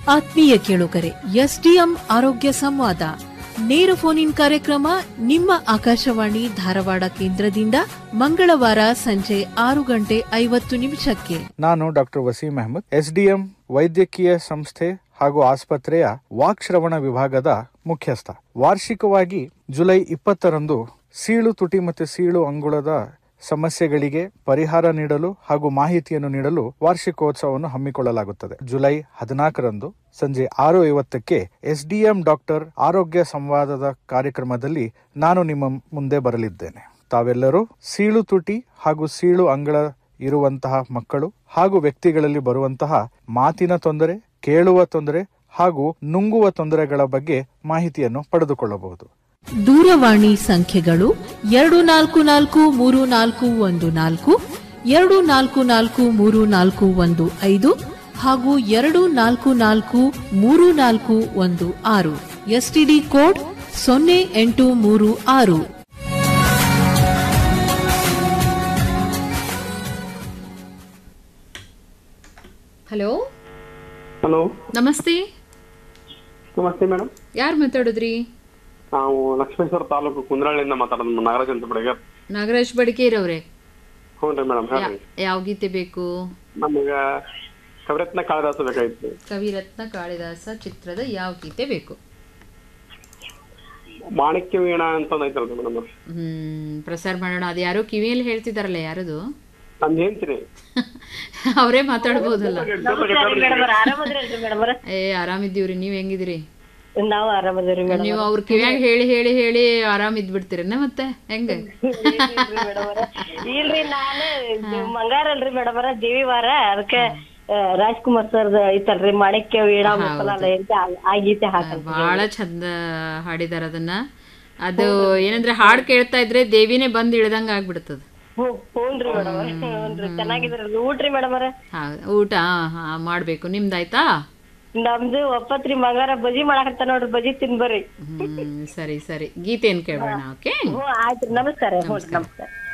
ಆತ್ಮೀಯ ಕೇಳುಗರೆ ಎಸ್ಡಿಎಂ ಆರೋಗ್ಯ ಸಂವಾದ ನೇರ ಫೋನ್ ಇನ್ ಕಾರ್ಯಕ್ರಮ ನಿಮ್ಮ ಆಕಾಶವಾಣಿ ಧಾರವಾಡ ಕೇಂದ್ರದಿಂದ ಮಂಗಳವಾರ ಸಂಜೆ ಆರು ಗಂಟೆ ಐವತ್ತು ನಿಮಿಷಕ್ಕೆ ನಾನು ಡಾಕ್ಟರ್ ವಸೀಂ ಅಹಮದ್ ಎಸ್ಡಿಎಂ ವೈದ್ಯಕೀಯ ಸಂಸ್ಥೆ ಹಾಗೂ ಆಸ್ಪತ್ರೆಯ ವಾಕ್ಶ್ರವಣ ವಿಭಾಗದ ಮುಖ್ಯಸ್ಥ ವಾರ್ಷಿಕವಾಗಿ ಜುಲೈ ಇಪ್ಪತ್ತರಂದು ಸೀಳು ತುಟಿ ಮತ್ತು ಸೀಳು ಅಂಗುಳದ ಸಮಸ್ಯೆಗಳಿಗೆ ಪರಿಹಾರ ನೀಡಲು ಹಾಗೂ ಮಾಹಿತಿಯನ್ನು ನೀಡಲು ವಾರ್ಷಿಕೋತ್ಸವವನ್ನು ಹಮ್ಮಿಕೊಳ್ಳಲಾಗುತ್ತದೆ ಜುಲೈ ಹದಿನಾಲ್ಕರಂದು ಸಂಜೆ ಆರು ಐವತ್ತಕ್ಕೆ ಎಸ್ಡಿಎಂ ಡಾಕ್ಟರ್ ಆರೋಗ್ಯ ಸಂವಾದದ ಕಾರ್ಯಕ್ರಮದಲ್ಲಿ ನಾನು ನಿಮ್ಮ ಮುಂದೆ ಬರಲಿದ್ದೇನೆ ತಾವೆಲ್ಲರೂ ಸೀಳು ತುಟಿ ಹಾಗೂ ಸೀಳು ಅಂಗಳ ಇರುವಂತಹ ಮಕ್ಕಳು ಹಾಗೂ ವ್ಯಕ್ತಿಗಳಲ್ಲಿ ಬರುವಂತಹ ಮಾತಿನ ತೊಂದರೆ ಕೇಳುವ ತೊಂದರೆ ಹಾಗೂ ನುಂಗುವ ತೊಂದರೆಗಳ ಬಗ್ಗೆ ಮಾಹಿತಿಯನ್ನು ಪಡೆದುಕೊಳ್ಳಬಹುದು ದೂರವಾಣಿ ಸಂಖ್ಯೆಗಳು ಎರಡು ನಾಲ್ಕು ನಾಲ್ಕು ಮೂರು ನಾಲ್ಕು ಒಂದು ನಾಲ್ಕು ಎರಡು ನಾಲ್ಕು ನಾಲ್ಕು ಮೂರು ನಾಲ್ಕು ಒಂದು ಐದು ಹಾಗೂ ಎರಡು ನಾಲ್ಕು ನಾಲ್ಕು ಮೂರು ನಾಲ್ಕು ಒಂದು ಆರು ಎಸ್ಟಿಡಿ ಕೋಡ್ ಸೊನ್ನೆ ಎಂಟು ಮೂರು ಆರು ಹಲೋ ಹಲೋ ನಮಸ್ತೆ ನಮಸ್ತೆ ಮೇಡಮ್ ಯಾರು ಮಾತಾಡಿದ್ರಿ ನಾವು ಲಕ್ಷ್ಮೇಶ್ವರ ತಾಲೂಕು ಕುಂದ್ರಳ್ಳಿಯಿಂದ ಮಾತಾಡೋದು ನಾಗರಾಜ್ ಅಂತ ಬೆಳಗ್ಗೆ ನಾಗರಾಜ್ ಬಡಿಕೇರವ್ರೆ ಹ್ಞೂ ರೀ ಮೇಡಮ್ ಹೇಳ್ರಿ ಯಾವ ಗೀತೆ ಬೇಕು ನಮಗ ಕವಿರತ್ನ ಕಾಳಿದಾಸ ಬೇಕಾಗಿತ್ತು ಕವಿರತ್ನ ಕಾಳಿದಾಸ ಚಿತ್ರದ ಯಾವ ಗೀತೆ ಬೇಕು ಮಾಣಿಕ್ಯ ವೀಣಾ ಅಂತ ಒಂದು ಐತಲ್ರಿ ಮೇಡಮ್ ಹ್ಮ್ ಪ್ರಸಾರ ಮಾಡೋಣ ಅದು ಯಾರೋ ಕಿವಿಯಲ್ಲಿ ಹೇಳ್ತಿದಾರಲ್ಲ ಯಾರದು ನಾನು ಹೇಳ್ತೀನಿ ಅವರೇ ಮಾತಾಡ್ಬೋದಲ್ಲ ಆರಾಮದ್ರಲ್ರಿ ಮೇಡಮ್ ಏ ಆರಾಮಿದ್ದೀವ್ರಿ ನೀವ್ ಹೆಂಗಿದಿರಿ ನಾವು ಆರಾಮದೇವ್ರಿ ಮೇಡಮ್ ನೀವು ಅವ್ರ ಕಿವ್ಯಾಗ ಹೇಳಿ ಹೇಳಿ ಹೇಳಿ ಆರಾಮ್ ಇದ್ಬಿಡ್ತೀರನ್ನ ಮತ್ತೆ ಹೆಂಗ ಇಲ್ರಿ ನಾನು ಮಂಗಾರ ಅಲ್ರಿ ಮೇಡಮ್ ದೇವಿ ವಾರ ಅದಕ್ಕೆ ರಾಜ್ಕುಮಾರ್ ಸರ್ ಐತಲ್ರಿ ಮಾಣಿಕ್ಯ ವೀಣಾ ಮುಕ್ಕಲಾಲ ಅಂತ ಆ- ಆ ಗೀತೆ ಹಾಕಲ್ರಿ ಬಹಳ ಚಂದ ಹಾಡಿದಾರ ಅದನ್ನ ಅದು ಏನಂದ್ರೆ ಹಾಡ್ ಕೇಳ್ತಾ ಇದ್ರೆ ದೇವಿನೇ ಬಂದ್ ಇಳ್ದಂಗ ಆಗ್ಬಿಡ್ತದ ಹ್ಞೂ- ಹ್ಞೂನ್ರಿ ಮೇಡಮ್ ಹ್ಞೂನ್ರಿ ಚೆನ್ನಾಗಿದ್ರಲ್ರಿ ಊಟ್ರಿ ಮೇಡಮ್ ಹೌದು ಊಟ ಹಾ ಮಾಡ್ಬೇಕು ನಿಮ್ದಾಯ್ತಾ ನಮ್ದು ಒಪ್ಪತ್ರಿ ಮಂಗಾರ ಬಜಿ ಮಾಡಾಕತ್ತ ನೋಡ್ರಿ ಬಜಿ ತಿನ್ ಬರ್ರಿ ಹ್ಮ್ ಸರಿ ಸರಿ ಗೀತೆನ್ ಕೇಳೋಣ ಓಕೆ ಹ್ಞೂ ಆಯ್ತ್ರಿ ನಮಸ್ಕಾರ ಹ್ಞೂ ನಮಸ್ಕಾರ